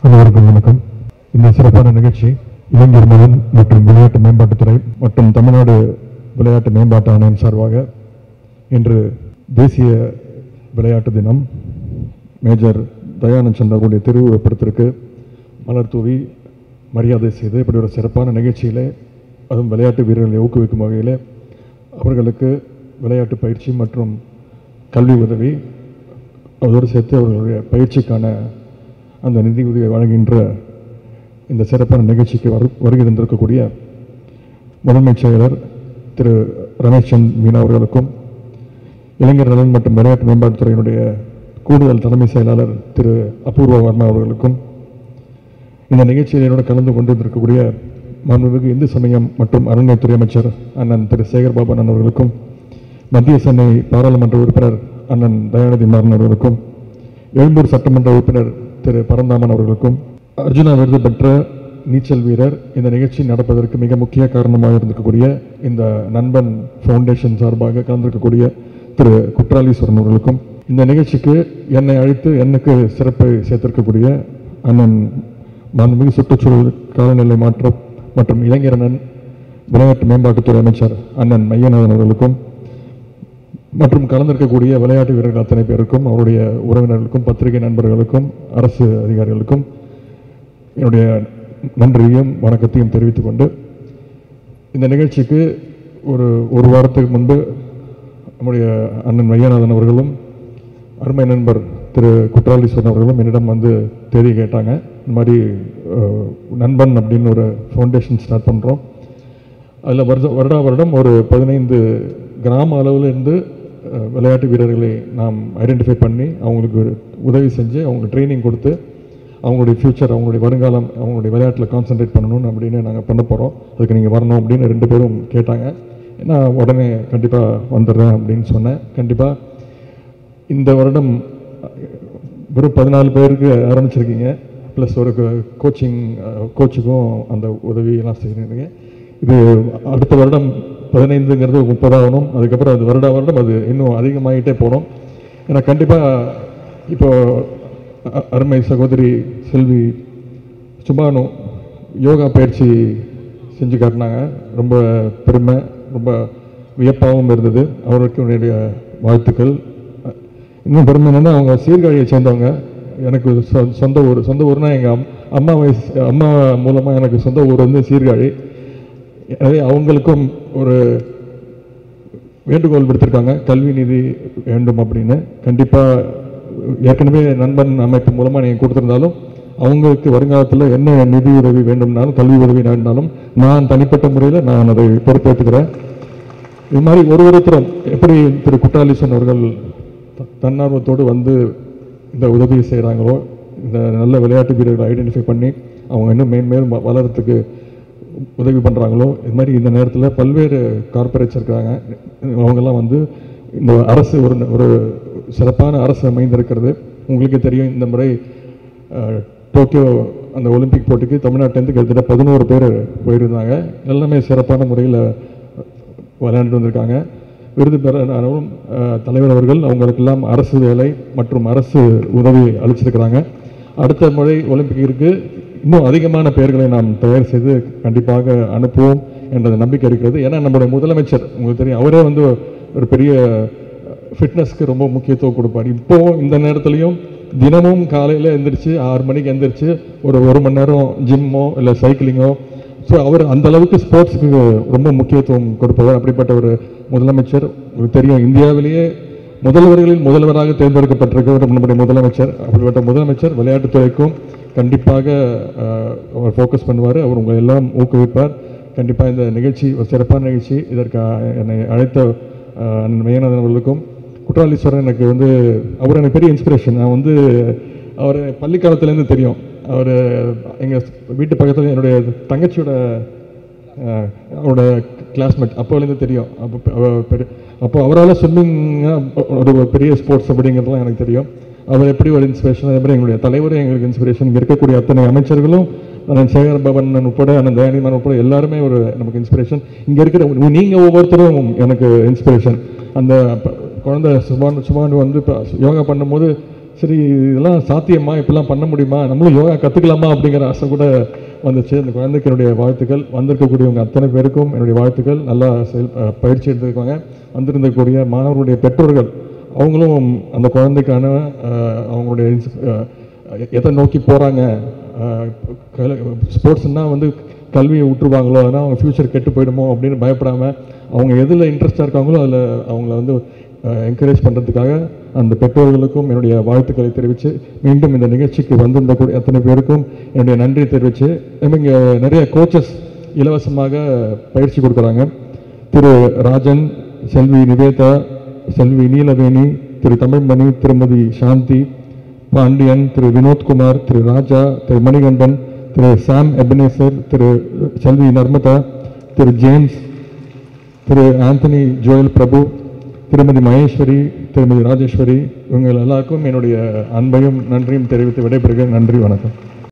அனைவருக்கும் வணக்கம் இந்த சிறப்பான நிகழ்ச்சி இளைஞர் நலன் மற்றும் விளையாட்டு மேம்பாட்டுத்துறை மற்றும் தமிழ்நாடு விளையாட்டு மேம்பாட்டு ஆணையம் சார்பாக இன்று தேசிய விளையாட்டு தினம் மேஜர் தயானந்த் சந்திர அவருடைய திருவுருவப்படத்திற்கு மலர் தூவி மரியாதை செய்து இப்படி ஒரு சிறப்பான நிகழ்ச்சியிலே அதுவும் விளையாட்டு வீரர்களை ஊக்குவிக்கும் வகையில் அவர்களுக்கு விளையாட்டு பயிற்சி மற்றும் கல்வி உதவி அதோடு சேர்த்து அவர்களுடைய பயிற்சிக்கான அந்த நிதி உதவியை வழங்குகின்ற இந்த சிறப்பான நிகழ்ச்சிக்கு வரு வருகை தந்திருக்கக்கூடிய முதன்மைச் செயலர் திரு ரமேஷ் சந்த் மீனா அவர்களுக்கும் இளைஞர் நலன் மற்றும் விளையாட்டு மேம்பாட்டுத்துறையினுடைய கூடுதல் தலைமை செயலாளர் திரு அபூர்வ வர்மா அவர்களுக்கும் இந்த நிகழ்ச்சியில் என்னோட கலந்து கொண்டு இருக்கக்கூடிய மாண்புமிகு இந்து சமயம் மற்றும் அறநிலையத்துறை அமைச்சர் அண்ணன் திரு சேகர் பாபு அண்ணன் அவர்களுக்கும் மத்திய சென்னை பாராளுமன்ற உறுப்பினர் அண்ணன் தயாநிதி மாறன் அவர்களுக்கும் எழும்பூர் சட்டமன்ற உறுப்பினர் திரு பரந்தாமன் அவர்களுக்கும் அர்ஜுனா விருது பெற்ற நீச்சல் வீரர் இந்த நிகழ்ச்சி நடப்பதற்கு மிக முக்கிய காரணமாக இருந்திருக்கக்கூடிய இந்த நண்பன் ஃபவுண்டேஷன் சார்பாக கலந்திருக்கக்கூடிய திரு குற்றாலீஸ்வரன் அவர்களுக்கும் இந்த நிகழ்ச்சிக்கு என்னை அழைத்து எனக்கு சிறப்பை சேர்த்திருக்கக்கூடிய அண்ணன் மாண்புமிகு சுற்றுச்சூழல் காலநிலை மாற்றம் மற்றும் இளைஞரணன் விளையாட்டு மேம்பாட்டுத்துறை அமைச்சர் அண்ணன் மையநாதன் அவர்களுக்கும் மற்றும் கலந்திருக்கக்கூடிய விளையாட்டு வீரர்கள் அத்தனை பேருக்கும் அவருடைய உறவினர்களுக்கும் பத்திரிகை நண்பர்களுக்கும் அரசு அதிகாரிகளுக்கும் என்னுடைய நன்றியையும் வணக்கத்தையும் தெரிவித்துக் கொண்டு இந்த நிகழ்ச்சிக்கு ஒரு ஒரு வாரத்துக்கு முன்பு நம்முடைய அண்ணன் மையநாதன் அவர்களும் அருமை நண்பர் திரு குற்றாலீஸ்வரன் அவர்களும் என்னிடம் வந்து தேதி கேட்டாங்க இந்த மாதிரி அஹ், நண்பன் அப்படின்னு ஒரு ஃபவுண்டேஷன் ஸ்டார்ட் பண்ணுறோம் அதில் வருட வருடா வருடம் ஒரு பதினைந்து கிராம அளவில் இருந்து அஹ், விளையாட்டு வீரர்களை நாம் ஐடென்டிஃபை பண்ணி அவங்களுக்கு ஒரு உதவி செஞ்சு அவங்களுக்கு ட்ரைனிங் கொடுத்து அவங்களுடைய ஃப்யூச்சர் அவங்களுடைய வருங்காலம் அவங்களுடைய விளையாட்டில் கான்சென்ட்ரேட் பண்ணணும் அப்படின்னு நாங்கள் பண்ண போகிறோம் அதுக்கு நீங்கள் வரணும் அப்படின்னு ரெண்டு பேரும் கேட்டாங்க நான் உடனே கண்டிப்பாக வந்துடுறேன் அப்படின்னு சொன்னேன் கண்டிப்பாக இந்த வருடம் வெறும் பதினாலு பேருக்கு ஆரம்பிச்சிருக்கீங்க ப்ளஸ் ஒரு கோச்சிங் கோச்சுக்கும் அந்த உதவியெல்லாம் செய்கிறீங்க இது அடுத்த வருடம் பதினைந்துங்கிறது முப்பதாகணும் அதுக்கப்புறம் அது வருட வருடம் அது இன்னும் அதிகமாகிட்டே போகணும் ஏன்னா கண்டிப்பாக இப்போ அ- அருமை சகோதரி செல்வி சுபானு யோகா பயிற்சி செஞ்சு காட்டினாங்க ரொம்ப பெருமை ரொம்ப வியப்பாகவும் இருந்தது அவருக்கு என்னுடைய வாழ்த்துக்கள் இன்னும் பெருமை என்னன்னா அவங்க சீர்காழியை சேர்ந்தவங்க எனக்கு சொ- சொந்த ஊர் சொந்த ஊர்னா எங்கள் அம் அம்மா வயசு அம்மா மூலமாக எனக்கு சொந்த ஊர் வந்து சீர்காழி எனவே அவங்களுக்கும் ஒரு வேண்டுகோள் விடுத்திருக்காங்க கல்வி நிதி வேண்டும் அப்படின்னு கண்டிப்பாக ஏற்கனவே நண்பன் அமைப்பு மூலமாக நீங்கள் கொடுத்துருந்தாலும் அவங்களுக்கு வருங்காலத்தில் என்ன நிதி உதவி வேண்டும்னாலும் கல்வி உதவி வேண்டும்னாலும் நான் தனிப்பட்ட முறையில் நான் அதை பொறுப்பேற்றுக்கிறேன் இது மாதிரி ஒரு ஒருத்தரும் எப்படி திரு குற்றாலீசன் அவர்கள் த- தன்னார்வத்தோடு வந்து இந்த உதவி செய்கிறாங்களோ இந்த நல்ல விளையாட்டு வீரர்களை ஐடென்டிஃபை பண்ணி அவங்க இன்னும் மேன்மேலும் வ- வளர்றதுக்கு உதவி பண்ணுறாங்களோ இது மாதிரி இந்த நேரத்தில் பல்வேறு கார்ப்பரேட்ஸ் இருக்கிறாங்க அவங்கெல்லாம் வந்து இந்த அரசு ஒரு ஒரு சிறப்பான அரசு அமைந்திருக்கிறது உங்களுக்கே தெரியும் இந்த முறை அஹ், டோக்கியோ அந்த ஒலிம்பிக் போட்டிக்கு தமிழ்நாட்டிலேருந்து கிட்டத்தட்ட பதினோரு பேர் போயிருந்தாங்க எல்லாமே சிறப்பான முறையில் விளையாண்டு வந்திருக்காங்க விருது பெறனாலும் தலைவர் அவர்கள் அவங்களுக்கெல்லாம் அரசு வேலை மற்றும் அரசு உதவி அளிச்சிருக்கிறாங்க அடுத்த முறை ஒலிம்பிக்கிற்கு இன்னும் அதிகமான பெயர்களை நாம் தயார் செய்து கண்டிப்பாக அனுப்புவோம் என்ற நம்பிக்கை இருக்கிறது ஏன்னா நம்முடைய முதலமைச்சர் உங்களுக்கு தெரியும் அவரே வந்து ஒரு பெரிய ஃபிட்னஸ்க்கு ரொம்ப முக்கியத்துவம் கொடுப்பார் இப்போ இந்த நேரத்துலையும் தினமும் காலையில் எந்திரிச்சு ஆறு மணிக்கு எந்திரிச்சு ஒரு ஒரு மணி நேரம் ஜிம்மோ இல்லை சைக்கிளிங்கோ ஸோ அவர் அந்த அளவுக்கு ஸ்போர்ட்ஸுக்கு ரொம்ப முக்கியத்துவம் கொடுப்பவர் அப்படிப்பட்ட ஒரு முதலமைச்சர் உங்களுக்கு தெரியும் இந்தியாவிலேயே முதல்வர்களில் முதல்வராக தேர்ந்தெடுக்கப்பட்டிருக்கிறவர் நம்முடைய முதலமைச்சர் அப்படிப்பட்ட முதலமைச்சர் விளையாட்டுத்துறைக்கும் கண்டிப்பாக அஹ், அவர் ஃபோக்கஸ் பண்ணுவார் அவர் உங்களை எல்லாம் ஊக்குவிப்பார் கண்டிப்பாக இந்த நிகழ்ச்சி ஒரு சிறப்பான நிகழ்ச்சி இதற்கு அஹ், என்னை அழைத்த அஹ், அண்ணன் மையநாதன் அவர்களுக்கும் குற்றாலீஸ்வரன் எனக்கு வந்து அவர் எனக்கு பெரிய இன்ஸ்பிரேஷன் நான் வந்து அவர் பள்ளி காலத்துலேருந்து தெரியும் அவர் எங்கள் வீட்டு பக்கத்தில் என்னுடைய தங்கச்சியோட அஹ், அவரோட கிளாஸ்மேட் அப்போலேருந்து தெரியும் அப்போ அவ- பெரிய- அப்போ அவரால் ஸ்விம்மிங் ஒரு பெரிய ஸ்போர்ட்ஸ் அப்படிங்கிறதுலாம் எனக்கு தெரியும் அவர் எப்படி ஒரு இன்ஸ்பிரேஷன் அதே மாதிரி எங்களுடைய தலைவரும் எங்களுக்கு இன்ஸ்பிரேஷன் இங்கே இருக்கக்கூடிய அத்தனை அமைச்சர்களும் அண்ணன் சேகர் பவன் உட்பட அண்ணன் தயானிமான் உட்பட எல்லாருமே ஒரு நமக்கு இன்ஸ்பிரேஷன் இங்கே இருக்கிற நீங்கள் ஒவ்வொருத்தரும் எனக்கு இன்ஸ்பிரேஷன் அந்த ப- குழந்தை சுபான் சுபான் வந்து இப்போ யோகா பண்ணும்போது சரி இதெல்லாம் சாத்தியமா இப்படிலாம் பண்ண முடியுமா நம்மளும் யோகா கற்றுக்கலாமா அப்படிங்கிற ஆசை கூட வந்துச்சு அந்த குழந்தைக்கு என்னுடைய வாழ்த்துக்கள் வந்திருக்கக்கூடியவங்க அத்தனை பேருக்கும் என்னுடைய வாழ்த்துக்கள் நல்லா செயல் அஹ், பயிற்சி எடுத்திருக்காங்க வந்திருந்தக்கூடிய மாணவர்களுடைய பெற்றோர்கள் அவங்களும் அந்த குழந்தைக்கான அஹ், அவங்களுடைய இன்ஸ்- அஹ், எதை நோக்கி போகிறாங்க ஸ்போர்ட்ஸ்னால் வந்து கல்வியை விட்டுருவாங்களோ அதனால் அவங்க ஃப்யூச்சர் கெட்டு போயிடுமோ அப்படின்னு பயப்படாமல் அவங்க எதில் இன்ட்ரெஸ்டாக இருக்காங்களோ அதில் அவங்கள வந்து என்கரேஜ் பண்ணுறதுக்காக அந்த பெற்றோர்களுக்கும் என்னுடைய வாழ்த்துக்களை தெரிவித்து மீண்டும் இந்த நிகழ்ச்சிக்கு வந்திருந்த கூடிய அத்தனை பேருக்கும் என்னுடைய நன்றி தெரிவித்து இங்கே நிறைய கோச்சஸ் இலவசமாக பயிற்சி கொடுக்குறாங்க திரு ராஜன் செல்வி நிவேதா செல்வி Neelaveni Thiru Tamilmani Thirumathi Shanthi Pandian Thiru Vinothkumar Thiru Raja Thiru Manikandan Thiru Sam Ebenezer Thiru Selvi Narmada Thiru James Thiru Anthony Joel Prabhu Thirumathi Maheswari திருமதி ராஜேஸ்வரி இவங்க எல்லாருக்கும் என்னுடைய அன்பையும் நன்றியும் தெரிவித்து விடைபெறுகிறேன் நன்றி வணக்கம்